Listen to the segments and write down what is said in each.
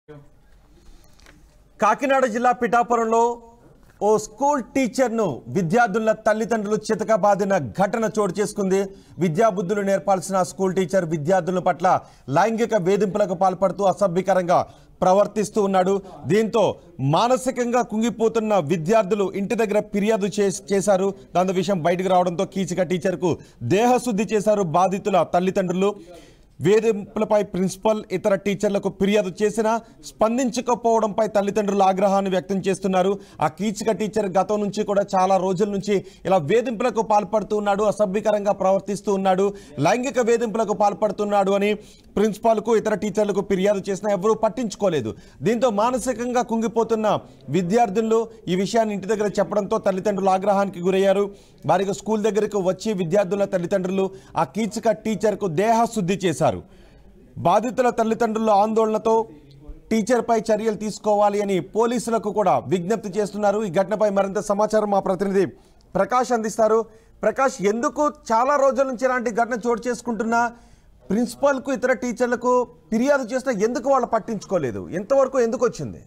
కాకినాడ జిల్లా పిఠాపురంలో ఓ స్కూల్ టీచర్ను విద్యార్థుల తల్లిదండ్రులు చితకబాదిన ఘటన చోటు చేసుకుంది విద్యాబుద్ధులు నేర్పాల్సిన స్కూల్ టీచర్ విద్యార్థుల పట్ల లైంగిక వేధింపులకు పాల్పడుతూ అసభ్యకరంగా ప్రవర్తిస్తూ ఉన్నాడు దీంతో మానసికంగా కుంగిపోతున్న విద్యార్థులు ఇంటి దగ్గర ఫిర్యాదు చేస్- చేశారు దాని విషయం బయటకు రావడంతో కీచక టీచర్కు దేహశుద్ధి చేశారు బాధితుల తల్లిదండ్రులు వేధింపులపై ప్రిన్సిపల్ ఇతర టీచర్లకు ఫిర్యాదు చేసినా స్పందించకపోవడంపై తల్లిదండ్రులు ఆగ్రహాన్ని వ్యక్తం చేస్తున్నారు ఆ కీచక టీచర్ గతం నుంచి కూడా చాలా రోజుల నుంచి ఇలా వేధింపులకు పాల్పడుతూ ఉన్నాడు అసభ్యకరంగా ప్రవర్తిస్తూ ఉన్నాడు లైంగిక వేధింపులకు పాల్పడుతున్నాడు అని ప్రిన్సిపాల్కు ఇతర టీచర్లకు ఫిర్యాదు చేసినా ఎవరూ పట్టించుకోలేదు దీంతో మానసికంగా కుంగిపోతున్న విద్యార్థులు ఈ విషయాన్ని ఇంటి దగ్గర చెప్పడంతో తల్లిదండ్రులు ఆగ్రహానికి గురయ్యారు వారికి స్కూల్ దగ్గరకు వచ్చి విద్యార్థుల తల్లిదండ్రులు ఆ కీచక టీచర్కు దేహశుద్ధి చేశారు బాధితుల తల్లిదండ్రుల ఆందోళనతో టీచర్పై చర్యలు తీసుకోవాలి అని పోలీసులకు కూడా విజ్ఞప్తి చేస్తున్నారు ఈ ఘటనపై మరింత సమాచారం మా ప్రతినిధి ప్రకాష్ అందిస్తారు ప్రకాష్ ఎందుకు చాలా రోజుల నుంచి ఇలాంటి ఘటన చోటు చేసుకుంటున్నా ప్రిన్సిపాల్కు ఇతర టీచర్లకు ఫిర్యాదు చేస్తే ఎందుకు వాళ్ళు పట్టించుకోలేదు ఎంతవరకు ఎందుకు వచ్చింది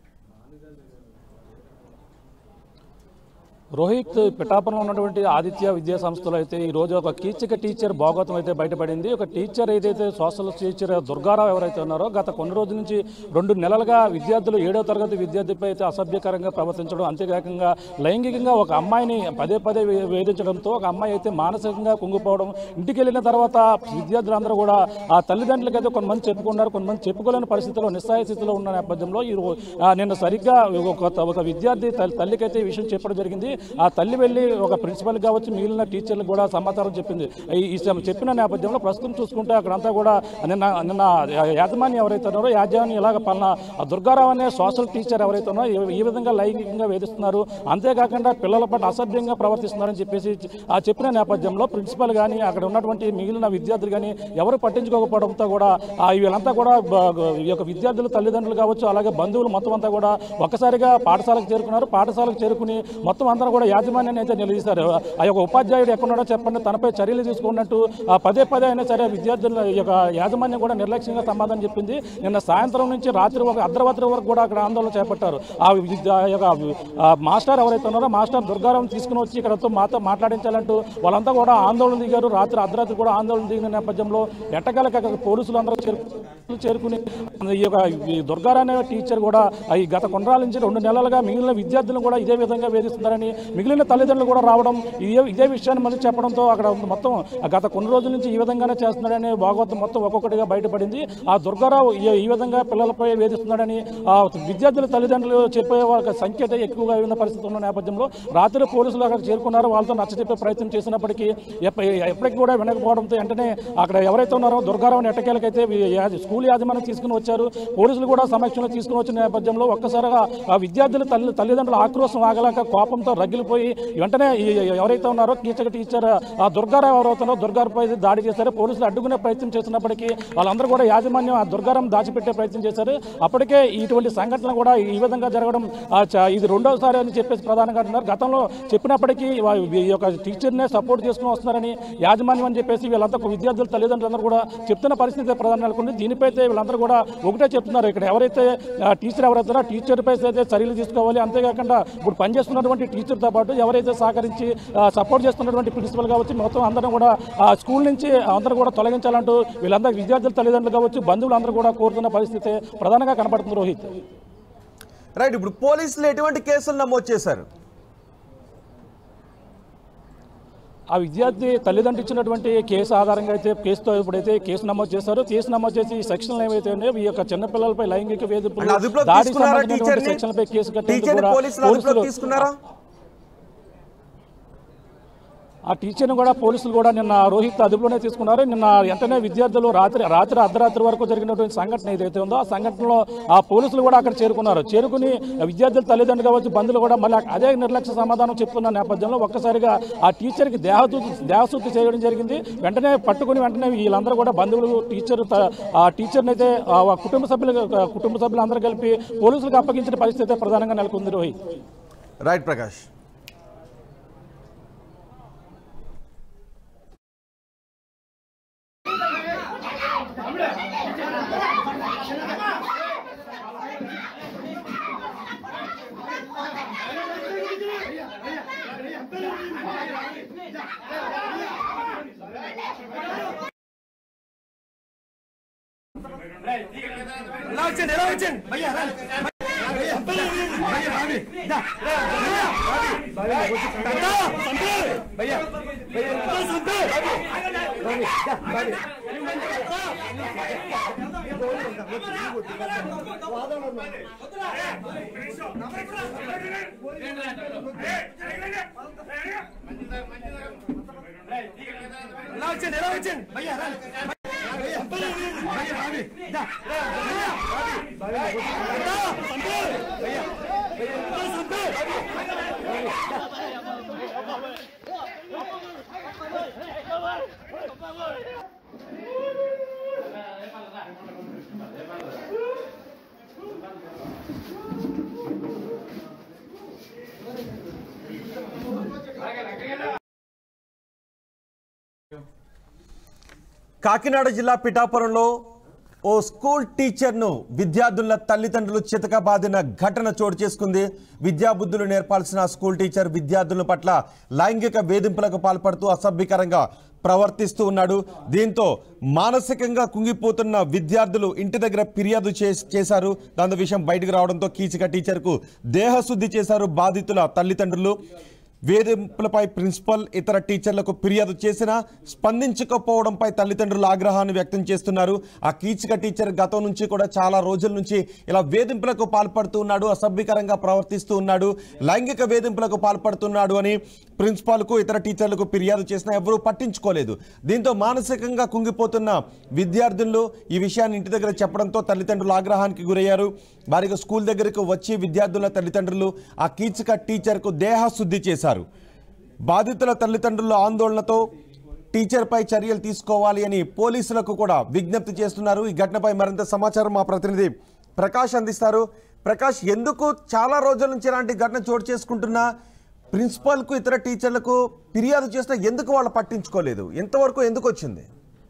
రోహిత్ పిఠాపురంలో ఉన్నటువంటి ఆదిత్య విద్యా సంస్థలో అయితే ఈ రోజు ఒక కీచక టీచర్ భాగోతం అయితే బయటపడింది ఒక టీచర్ ఏదైతే సోషల్ టీచర్ దుర్గారావు ఎవరైతే ఉన్నారో గత కొన్ని రోజుల నుంచి రెండు నెలలుగా విద్యార్థులు ఏడో తరగతి విద్యార్థిపై అయితే అసభ్యకరంగా ప్రవర్తించడం అంతేకాకుండా లైంగికంగా ఒక అమ్మాయిని పదే పదే వే- వేధించడంతో ఒక అమ్మాయి అయితే మానసికంగా కుంగిపోవడం ఇంటికి వెళ్ళిన తర్వాత విద్యార్థులందరూ కూడా ఆ తల్లిదండ్రులకి అయితే కొంతమంది చెప్పుకున్నారు కొంతమంది చెప్పుకోలేని పరిస్థితిలో నిస్సాయ స్థితిలో ఉన్న నేపథ్యంలో ఈ రో- ఆ నిన్న సరిగ్గా ఒక ఒక విద్యార్థి తల్లి- తల్లికైతే ఈ విషయం చెప్పడం జరిగింది ఆ తల్లి వెళ్ళి ఒక ప్రిన్సిపల్ కావచ్చు మిగిలిన టీచర్లకు కూడా సమాచారం చెప్పింది ఈ- ఈ సమ- చెప్పిన నేపథ్యంలో ప్రస్తుతం చూసుకుంటే అక్కడంతా కూడా నిన్న నిన్న యాజమాన్యం ఎవరైతే ఉన్నారో యాజమాన్యం ఇలాగ పలానా ఆ దుర్గారావు అనే సోషల్ టీచర్ ఎవరైతే ఉన్నారో ఈ- ఈ విధంగా లైంగికంగా వేధిస్తున్నారు అంతేకాకుండా పిల్లల పట్ల అసభ్యంగా ప్రవర్తిస్తున్నారని చెప్పేసి ఆ చెప్పిన నేపథ్యంలో ప్రిన్సిపల్ కానీ అక్కడ ఉన్నటువంటి మిగిలిన విద్యార్థులు కానీ ఎవరు పట్టించుకోకపోవడంతో కూడా ఆ వీళ్ళంతా కూడా బ- ఈ యొక్క విద్యార్థులు తల్లిదండ్రులు కావచ్చు అలాగే బంధువులు మొత్తం అంతా కూడా ఒక్కసారిగా పాఠశాలకు చేరుకున్నారు పాఠశాలకు చేరుకుని మొత్తం అందరూ కూడా యాజమాన్యాన్ని అయితే నిలదీశారు ఆ యొక్క ఉపాధ్యాయుడు ఎక్కడున్నాడో చెప్పండి తనపై చర్యలు తీసుకున్నట్టు ఆ పదే పదే అయినా సరే విద్యార్థుల ఈ యొక్క యాజమాన్యం కూడా నిర్లక్ష్యంగా సమాధానం చెప్పింది నిన్న సాయంత్రం నుంచి రాత్రి ఒక అర్ధరాత్రి వరకు కూడా అక్కడ ఆందోళన చేపట్టారు ఆ విద్య- ఆ యొక్క ఆ మాస్టర్ ఎవరైతే ఉన్నారో మాస్టర్ దుర్గారావు తీసుకుని వచ్చి ఇక్కడతో మాతో మాట్లాడించాలంటూ వాళ్ళంతా కూడా ఆందోళన దిగారు రాత్రి అర్ధరాత్రి కూడా ఆందోళన దిగిన నేపథ్యంలో ఎట్టకాలకి అక్కడ పోలీసులు అందరూ చేరు చేరుకుని ఈ యొక్క ఈ దుర్గారావు అనే టీచర్ కూడా ఈ గత కొనరాల నుంచి రెండు నెలలుగా మిగిలిన విద్యార్థులను కూడా ఇదే విధంగా వేధిస్తున్నారని మిగిలిన తల్లిదండ్రులు కూడా రావడం ఇదే ఇదే విషయాన్ని మళ్ళీ చెప్పడంతో అక్కడ మొత్తం గత కొన్ని రోజుల నుంచి ఈ విధంగానే చేస్తున్నాడని భాగవతం మొత్తం ఒక్కొక్కటిగా బయటపడింది ఆ దుర్గారావు ఈ- ఈ విధంగా పిల్లలపై వేధిస్తున్నాడని ఆ విద్యార్థుల తల్లిదండ్రులు చెప్పే వాళ్ళ సంఖ్య అయితే ఎక్కువగా ఉన్న పరిస్థితి ఉన్న నేపథ్యంలో రాత్రి పోలీసులు అక్కడ చేరుకున్నారు వాళ్ళతో నచ్చజెప్పే ప్రయత్నం చేసినప్పటికీ ఎప్ప- ఎప్పటికీ కూడా వినకపోవడంతో వెంటనే అక్కడ ఎవరైతే ఉన్నారో దుర్గారావు ఎట్టకేలకైతే యా- స్కూల్ యాజమాన్యం తీసుకుని వచ్చారు పోలీసులు కూడా సమక్షంలో తీసుకుని వచ్చిన నేపథ్యంలో ఒక్కసారిగా ఆ విద్యార్థుల తల్లి తల్లిదండ్రుల ఆక్రోశం ఆగలేక కోపంతో రగిలిపోయి వెంటనే ఈ ఎవరైతే ఉన్నారో కీచక టీచర్ ఆ దుర్గారావు ఎవరైతే ఉన్నారో దుర్గారావుపై దాడి చేశారు పోలీసులు అడ్డుకునే ప్రయత్నం చేసినప్పటికీ వాళ్ళందరూ కూడా యాజమాన్యం ఆ దుర్గారం దాచిపెట్టే ప్రయత్నం చేశారు అప్పటికే ఇటువంటి సంఘటన కూడా ఈ విధంగా జరగడం ఆ, చ- ఇది రెండోసారి అని చెప్పేసి ప్రధానంగా అంటున్నారు గతంలో చెప్పినప్పటికీ వా- ఈ యొక్క టీచర్నే సపోర్ట్ చేసుకుని వస్తున్నారని యాజమాన్యం అని చెప్పేసి వీళ్ళంతా విద్యార్థుల తల్లిదండ్రులందరూ కూడా చెప్తున్న పరిస్థితి ప్రధాన నెలకొంది దీనిపై అయితే వీళ్ళందరూ కూడా ఒకటే చెప్తున్నారు ఇక్కడ ఎవరైతే ఆ, టీచర్ ఎవరైతే ఉన్నారో టీచర్పై అయితే చర్యలు తీసుకోవాలి అంతేకాకుండా ఇప్పుడు పనిచేస్తున్నటువంటి టీచర్తో పాటు ఎవరైతే సహకరించి ఆ, సపోర్ట్ చేస్తున్నటువంటి ప్రిన్సిపల్ కావచ్చు మొత్తం అందరం కూడా ఆ స్కూల్ నుంచి అందరూ కూడా తొలగించాలంటూ వీళ్ళందరూ విద్యార్థుల తల్లిదండ్రులు కావచ్చు బంధువులు అందరూ కూడా కోరుతున్న పరిస్థితి ప్రధానంగా కనబడుతుంది రోహిత్ రైట్ ఇప్పుడు పోలీసులు ఎటువంటి కేసులు నమోదు చేశారు ఆ విద్యార్థి తల్లిదండ్రులు ఇచ్చినటువంటి కేసు ఆధారంగా అయితే కేసుతో ఇప్పుడైతే కేసు నమోదు చేశారు కేసు నమోదు చేసి ఈ సెక్షన్లు ఏవైతే ఉన్నాయో ఈ యొక్క చిన్నపిల్లలపై లైంగిక వేధింపులు అంటే అదుపులోకి దాడికి తీసుకున్నారా సంబంధించినటువంటి టీచర్ని సెక్షన్లపై కేసు కట్టేందుకు టీచర్ని కూడా పోలీసులు అదుపులోకి తీసుకున్నారా ఆ టీచర్ని కూడా పోలీసులు కూడా నిన్న రోహిత్ అదుపులోనే తీసుకున్నారు నిన్న వెంటనే విద్యార్థులు రాత్రి రాత్రి అర్ధరాత్రి వరకు జరిగినటువంటి సంఘటన ఏదైతే ఉందో ఆ సంఘటనలో ఆ పోలీసులు కూడా అక్కడ చేరుకున్నారు చేరుకుని విద్యార్థుల తల్లిదండ్రులు కావచ్చు బంధువులు కూడా మళ్ళీ అదే నిర్లక్ష్య సమాధానం చెప్తున్న నేపథ్యంలో ఒక్కసారిగా ఆ టీచర్కి దేహశుద్ధి దేహశుద్ధి చేయడం జరిగింది వెంటనే పట్టుకుని వెంటనే వీళ్ళందరూ కూడా బంధువులు టీచర్ త- ఆ టీచర్ని అయితే ఆ కుటుంబ సభ్యులు కుటుంబ సభ్యులు అందరూ కలిపి పోలీసులకు అప్పగించిన పరిస్థితి అయితే ప్రధానంగా నెలకొంది రోహిత్ రైట్ ప్రకాష్ ఎలా వచ్చండి ఎలా వచ్చండి భయ్యా రా. భయ్యా, రావి. దా. దా, సంపే. భయ్యా భయ్యా, దా, సంపే. రావి. దా, రావి. ఎలా వచ్చండి ఎలా వచ్చండి భయ్యా రా. భయ్యా, భయ్యా, రావి. దా. రావి. దా, సంపే. భయ్యా భయ్యా, దా, సంపే. కాకినాడ జిల్లా పిఠాపురంలో ఓ స్కూల్ టీచర్ను విద్యార్థుల తల్లిదండ్రులు చితకబాదిన ఘటన చోటు చేసుకుంది విద్యాబుద్ధులు నేర్పాల్సిన స్కూల్ టీచర్ విద్యార్థుల పట్ల లైంగిక వేధింపులకు పాల్పడుతూ అసభ్యకరంగా ప్రవర్తిస్తూ ఉన్నాడు దీంతో మానసికంగా కుంగిపోతున్న విద్యార్థులు ఇంటి దగ్గర ఫిర్యాదు చేస్- చేశారు దాని విషయం బయటకు రావడంతో కీచక టీచర్కు దేహశుద్ధి చేశారు బాధితుల తల్లిదండ్రులు వేధింపులపై ప్రిన్సిపల్ ఇతర టీచర్లకు ఫిర్యాదు చేసినా స్పందించకపోవడంపై తల్లిదండ్రులు ఆగ్రహాన్ని వ్యక్తం చేస్తున్నారు ఆ కీచక టీచర్ గతం నుంచి కూడా చాలా రోజుల నుంచి ఇలా వేధింపులకు పాల్పడుతూ ఉన్నాడు అసభ్యకరంగా ప్రవర్తిస్తూ ఉన్నాడు లైంగిక వేధింపులకు పాల్పడుతున్నాడు అని ప్రిన్సిపాల్కు ఇతర టీచర్లకు ఫిర్యాదు చేసినా ఎవరూ పట్టించుకోలేదు దీంతో మానసికంగా కుంగిపోతున్న విద్యార్థులు ఈ విషయాన్ని ఇంటి దగ్గర చెప్పడంతో తల్లిదండ్రులు ఆగ్రహానికి గురయ్యారు వారికి స్కూల్ దగ్గరకు వచ్చి విద్యార్థుల తల్లిదండ్రులు ఆ కీచక టీచర్కు దేహశుద్ధి చేశారు బాధితుల తల్లిదండ్రుల ఆందోళనతో టీచర్పై చర్యలు తీసుకోవాలి అని పోలీసులకు కూడా విజ్ఞప్తి చేస్తున్నారు ఈ ఘటనపై మరింత సమాచారం మా ప్రతినిధి ప్రకాష్ అందిస్తారు ప్రకాష్ ఎందుకు చాలా రోజుల నుంచి ఇలాంటి ఘటన చోటు చేసుకుంటున్నా ప్రిన్సిపాల్కు ఇతర టీచర్లకు ఫిర్యాదు చేసినా ఎందుకు వాళ్ళు పట్టించుకోలేదు ఎంతవరకు ఎందుకు వచ్చింది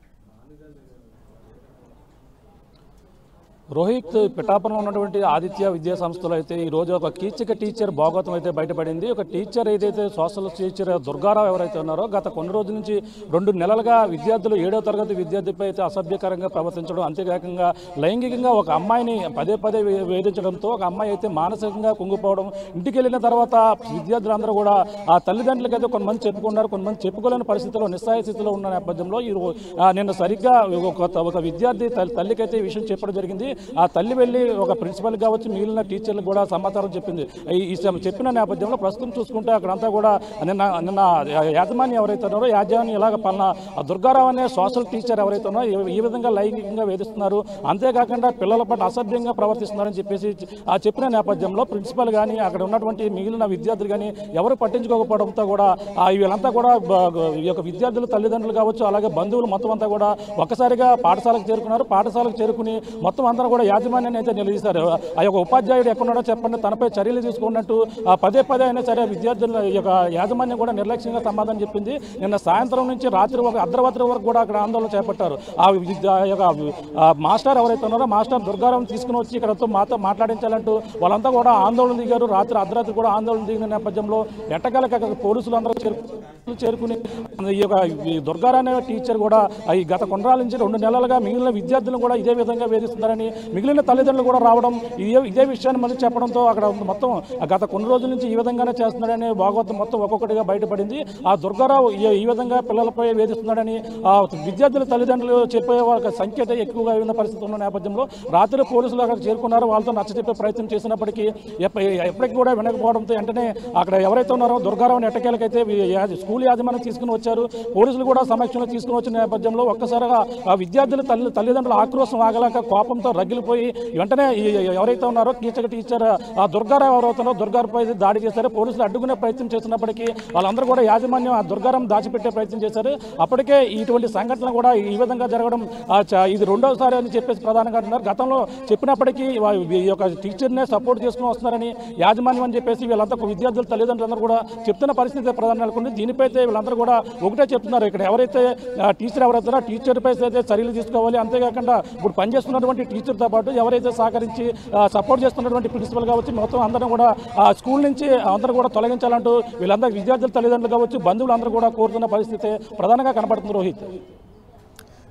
రోహిత్ పిఠాపురంలో ఉన్నటువంటి ఆదిత్య విద్యా సంస్థలో అయితే ఈ రోజు ఒక కీచక టీచర్ భాగవతం అయితే బయటపడింది ఒక టీచర్ ఏదైతే సోషల్ టీచర్ దుర్గారావు ఎవరైతే ఉన్నారో గత కొన్ని రోజుల నుంచి రెండు నెలలుగా విద్యార్థులు ఏడో తరగతి విద్యార్థిపై అయితే అసభ్యకరంగా ప్రవర్తించడం అంతేకాకుండా లైంగికంగా ఒక అమ్మాయిని పదే పదే వే- వేధించడంతో ఒక అమ్మాయి అయితే మానసికంగా కుంగిపోవడం ఇంటికి వెళ్ళిన తర్వాత విద్యార్థులందరూ కూడా ఆ తల్లిదండ్రులకి అయితే కొంతమంది చెప్పుకున్నారు కొంతమంది చెప్పుకోలేని పరిస్థితిలో నిస్సాయ స్థితిలో ఉన్న నేపథ్యంలో ఈ రో- ఆ నిన్న సరిగ్గా ఒక ఒక విద్యార్థి తల్లి- తల్లికైతే ఈ విషయం చెప్పడం జరిగింది ఆ తల్లి వెళ్ళి ఒక ప్రిన్సిపల్ కావచ్చు మిగిలిన టీచర్లకు కూడా సమాచారం చెప్పింది ఈ- ఈ సమ- చెప్పిన నేపథ్యంలో ప్రస్తుతం చూసుకుంటే అక్కడంతా కూడా నిన్న నిన్న యాజమాన్యం ఎవరైతే ఉన్నారో యాజమాన్యం ఇలాగ పలానా ఆ దుర్గారావు అనే సోషల్ టీచర్ ఎవరైతే ఉన్నారో ఈ- ఈ విధంగా లైంగికంగా వేధిస్తున్నారు అంతేకాకుండా పిల్లల పట్ల అసభ్యంగా ప్రవర్తిస్తున్నారని చెప్పేసి ఆ చెప్పిన నేపథ్యంలో ప్రిన్సిపల్ కానీ అక్కడ ఉన్నటువంటి మిగిలిన విద్యార్థులు కానీ ఎవరు పట్టించుకోకపోవడంతో కూడా ఆ వీళ్ళంతా కూడా బ- ఈ యొక్క విద్యార్థులు తల్లిదండ్రులు కావచ్చు అలాగే బంధువులు మొత్తం అంతా కూడా ఒక్కసారిగా పాఠశాలకు చేరుకున్నారు పాఠశాలకు చేరుకుని మొత్తం అందరూ కూడా యాజమాన్యాన్ని అయితే నిలదీశారు ఆ యొక్క ఉపాధ్యాయుడు ఎక్కడున్నాడో చెప్పండి తనపై చర్యలు తీసుకున్నట్టు ఆ పదే పదే అయినా సరే విద్యార్థుల యొక్క యాజమాన్యం కూడా నిర్లక్ష్యంగా సమాధానం చెప్పింది నిన్న సాయంత్రం నుంచి రాత్రి ఒక అర్ధరాత్రి వరకు కూడా అక్కడ ఆందోళన చేపట్టారు ఆ విద్య- ఆ యొక్క ఆ మాస్టర్ ఎవరైతే ఉన్నారో మాస్టర్ దుర్గారావు తీసుకుని వచ్చి ఇక్కడతో మాతో మాట్లాడించాలంటూ వాళ్ళంతా కూడా ఆందోళన దిగారు రాత్రి అర్ధరాత్రి కూడా ఆందోళన దిగిన నేపథ్యంలో ఎట్టకాలకి అక్కడ పోలీసులు అందరూ చేరు చేరుకుని ఈ యొక్క ఈ దుర్గారా అనే టీచర్ కూడా ఈ గత కొనరాల నుంచి రెండు నెలలుగా మిగిలిన విద్యార్థులను కూడా ఇదే విధంగా వేధిస్తున్నారని మిగిలిన తల్లిదండ్రులు కూడా రావడం ఇదే ఇదే విషయాన్ని మళ్ళీ చెప్పడంతో అక్కడ మొత్తం గత కొన్ని రోజుల నుంచి ఈ విధంగానే చేస్తున్నాడని భాగవతం మొత్తం ఒక్కొక్కటిగా బయటపడింది ఆ దుర్గారావు ఈ- ఈ విధంగా పిల్లలపై వేధిస్తున్నాడని ఆ విద్యార్థుల తల్లిదండ్రులు చెప్పే వాళ్ళ సంఖ్య అయితే ఎక్కువగా ఉన్న పరిస్థితి ఉన్న నేపథ్యంలో రాత్రి పోలీసులు అక్కడ చేరుకున్నారు వాళ్ళతో నచ్చజెప్పే ప్రయత్నం చేసినప్పటికీ ఎప్ప- ఎప్పటికీ కూడా వినకపోవడంతో వెంటనే అక్కడ ఎవరైతే ఉన్నారో దుర్గారావుని ఎట్టకేలకైతే వి- యా- స్కూల్ యాజమాన్యం తీసుకుని వచ్చారు పోలీసులు కూడా సమక్షంలో తీసుకుని వచ్చిన నేపథ్యంలో ఒక్కసారిగా ఆ విద్యార్థుల తల్లి తల్లిదండ్రుల ఆక్రోశం ఆగలేక కోపంతో రగిలిపోయి వెంటనే ఈ ఎవరైతే ఉన్నారో కీచక టీచర్ ఆ దుర్గారావు ఎవరైతే ఉన్నారో దుర్గారావుపై దాడి చేశారు పోలీసులు అడ్డుకునే ప్రయత్నం చేసినప్పటికీ వాళ్ళందరూ కూడా యాజమాన్యం ఆ దుర్గారం దాచిపెట్టే ప్రయత్నం చేశారు అప్పటికే ఇటువంటి సంఘటనలు కూడా ఈ విధంగా జరగడం ఆ, చ- ఇది రెండోసారి అని చెప్పేసి ప్రధానంగా అంటున్నారు గతంలో చెప్పినప్పటికీ వా- ఈ యొక్క టీచర్నే సపోర్ట్ చేసుకుని వస్తున్నారని యాజమాన్యం అని చెప్పేసి వీళ్ళంతా విద్యార్థుల తల్లిదండ్రులందరూ కూడా చెప్తున్న పరిస్థితి ప్రధాన నెలకొంది దీనిపై అయితే వీళ్ళందరూ కూడా ఒకటే చెప్తున్నారు ఇక్కడ ఎవరైతే ఆ, టీచర్ ఎవరైతే ఉన్నారో టీచర్పై అయితే చర్యలు తీసుకోవాలి అంతేకాకుండా ఇప్పుడు పనిచేస్తున్నటువంటి టీచర్తో పాటు ఎవరైతే సహకరించి ఆ, సపోర్ట్ చేస్తున్నటువంటి ప్రిన్సిపల్ కావచ్చు మొత్తం అందరం కూడా ఆ స్కూల్ నుంచి అందరూ కూడా తొలగించాలంటూ వీళ్ళందరూ విద్యార్థుల తల్లిదండ్రులు కావచ్చు బంధువులు అందరూ కూడా కోరుతున్న పరిస్థితి ప్రధానంగా కనపడుతుంది రోహిత్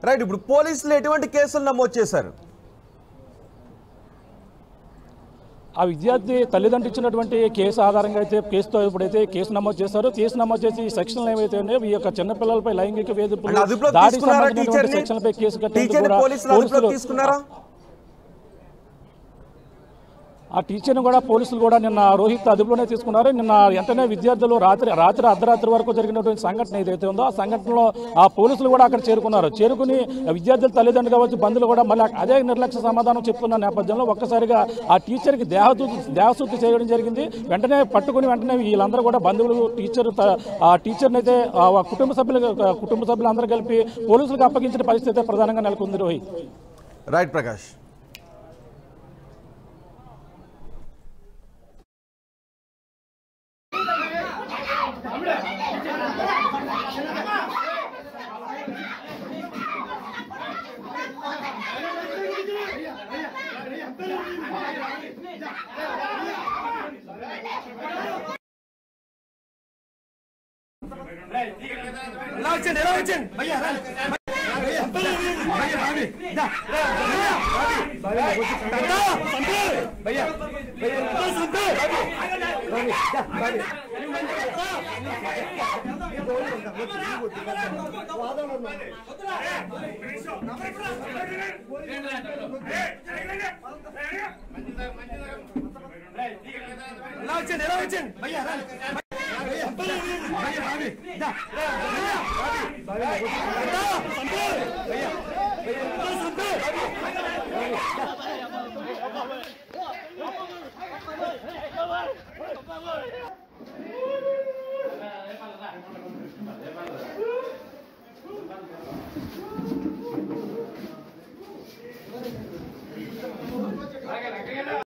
రైట్ ఇప్పుడు పోలీసులు ఎటువంటి కేసులు నమోదు చేశారు ఆ విద్యార్థి తల్లిదండ్రులు ఇచ్చినటువంటి కేసు ఆధారంగా అయితే కేసుతో ఇప్పుడైతే కేసు నమోదు చేశారు కేసు నమోదు చేసి ఈ సెక్షన్లు ఏవైతే ఉన్నాయో ఈ యొక్క చిన్నపిల్లలపై లైంగిక అంటే వేధింపులు అదుపులోకి దాడికి తీసుకున్నారా సంబంధించినటువంటి టీచర్ని సెక్షన్లపై కేసు కట్టేందుకు టీచర్ని కూడా పోలీసులు అదుపులోకి పోలీసులు తీసుకున్నారా ఆ టీచర్ని కూడా పోలీసులు కూడా నిన్న రోహిత్ అదుపులోనే తీసుకున్నారు నిన్న వెంటనే విద్యార్థులు రాత్రి రాత్రి అర్ధరాత్రి వరకు జరిగినటువంటి సంఘటన ఏదైతే ఉందో ఆ సంఘటనలో ఆ పోలీసులు కూడా అక్కడ చేరుకున్నారు చేరుకుని విద్యార్థుల తల్లిదండ్రులు కావచ్చు బంధువులు కూడా మళ్ళీ అదే నిర్లక్ష్య సమాధానం చెప్తున్న నేపథ్యంలో ఒక్కసారిగా ఆ టీచర్కి దేహశుద్ధి దేహశుద్ధి చేయడం జరిగింది వెంటనే పట్టుకుని వెంటనే వీళ్ళందరూ కూడా బంధువులు టీచర్ త- ఆ టీచర్ని అయితే ఆ కుటుంబ సభ్యులు కుటుంబ సభ్యులందరూ కలిపి పోలీసులకు అప్పగించిన పరిస్థితి అయితే ప్రధానంగా నెలకొంది రోహిత్ రైట్ ప్రకాష్ ఎలా వచ్చండి ఎలా వచ్చండి భయ్యా రా. భయ్యా, రావి. దా. రావి. దా, సంపే. భయ్యా. భయ్యా, దా, సంపే. రావి. దా, రావి. ఎలా వచ్చండి ఎలా వచ్చండి భయ్యా రా. భయ్యా, రావి. దా. రావి. దా, సంపే. భయ్యా. భయ్యా, దా, సంపే. రావి. దా.